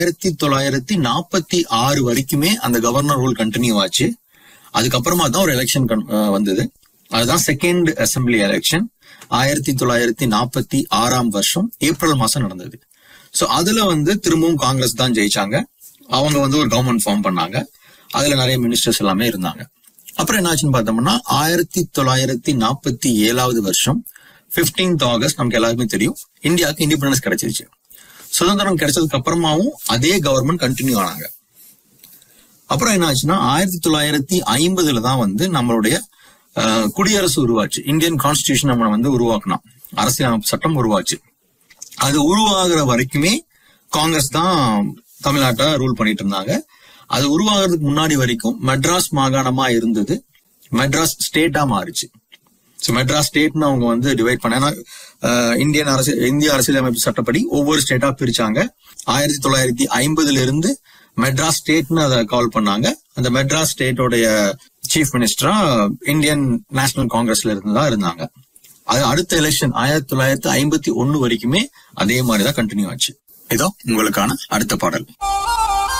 ஆயிரத்தி தொள்ளாயிரத்தி நாற்பத்தி ஆறு வரைக்குமே அந்த கவர்னர் ரூல் கண்டினியூ ஆச்சு அதுக்கப்புறமா தான் ஒரு எலெக்ஷன் வந்தது அதுதான் செகண்ட் அசெம்பிளி எலெக்ஷன் ஆயிரத்தி தொள்ளாயிரத்தி நாற்பத்தி ஆறாம் வருஷம் ஏப்ரல் மாசம் நடந்தது சோ அதுல வந்து திரும்பவும் காங்கிரஸ் தான் ஜெயிச்சாங்க அவங்க வந்து ஒரு கவர்மெண்ட் ஃபார்ம் பண்ணாங்க அதுல நிறைய மினிஸ்டர்ஸ் எல்லாமே இருந்தாங்க அப்புறம் என்னாச்சுன்னு பார்த்தோம்னா ஆயிரத்தி தொள்ளாயிரத்தி நாற்பத்தி ஏழாவது வருஷம் 15th ஆகஸ்ட் நமக்கு எல்லாருக்குமே தெரியும் இந்தியாவுக்கு இண்டிபெண்டன்ஸ் கிடைச்சிருச்சு சுதந்திரம் கிடைச்சதுக்கு அப்புறமாவும் அதே கவர்மெண்ட் கண்டினியூ ஆனாங்க அப்புறம் என்ன ஆச்சுன்னா ஆயிரத்தி தொள்ளாயிரத்தி ஐம்பதுல தான் வந்து நம்மளுடைய அஹ், குடியரசு உருவாச்சு இந்தியன் கான்ஸ்டிடியூஷன் நம்ம வந்து உருவாக்கணும் அரசியலமைப்பு சட்டம் உருவாச்சு அது உருவாகிற வரைக்குமே காங்கிரஸ் தான் தமிழ்நாட்டை ரூல் பண்ணிட்டு இருந்தாங்க அது உருவாகிறதுக்கு முன்னாடி வரைக்கும் மெட்ராஸ் மாகாணமா இருந்தது மெட்ராஸ் ஸ்டேட்டா மாறுச்சு ஸோ மெட்ராஸ் ஸ்டேட்னு அவங்க வந்து டிவைட் பண்ண ஏன்னா, அஹ், இந்தியன் அரசு இந்திய அரசியலமைப்பு சட்டப்படி ஒவ்வொரு ஸ்டேட்டா பிரிச்சாங்க ஆயிரத்தி தொள்ளாயிரத்தி ஐம்பதுல இருந்து மெட்ராஸ் ஸ்டேட்னு அதை கால் பண்ணாங்க அந்த மெட்ராஸ் ஸ்டேட்டோடைய சீஃப் மினிஸ்டரா இந்தியன் நேஷனல் காங்கிரஸ்ல இருந்து தான் இருந்தாங்க அது அடுத்த எலெக்ஷன் ஆயிரத்தி தொள்ளாயிரத்தி ஐம்பத்தி ஒன்னு வரைக்குமே அதே மாதிரி தான் கண்டினியூ ஆச்சு இதோ உங்களுக்கான அடுத்த பாடல்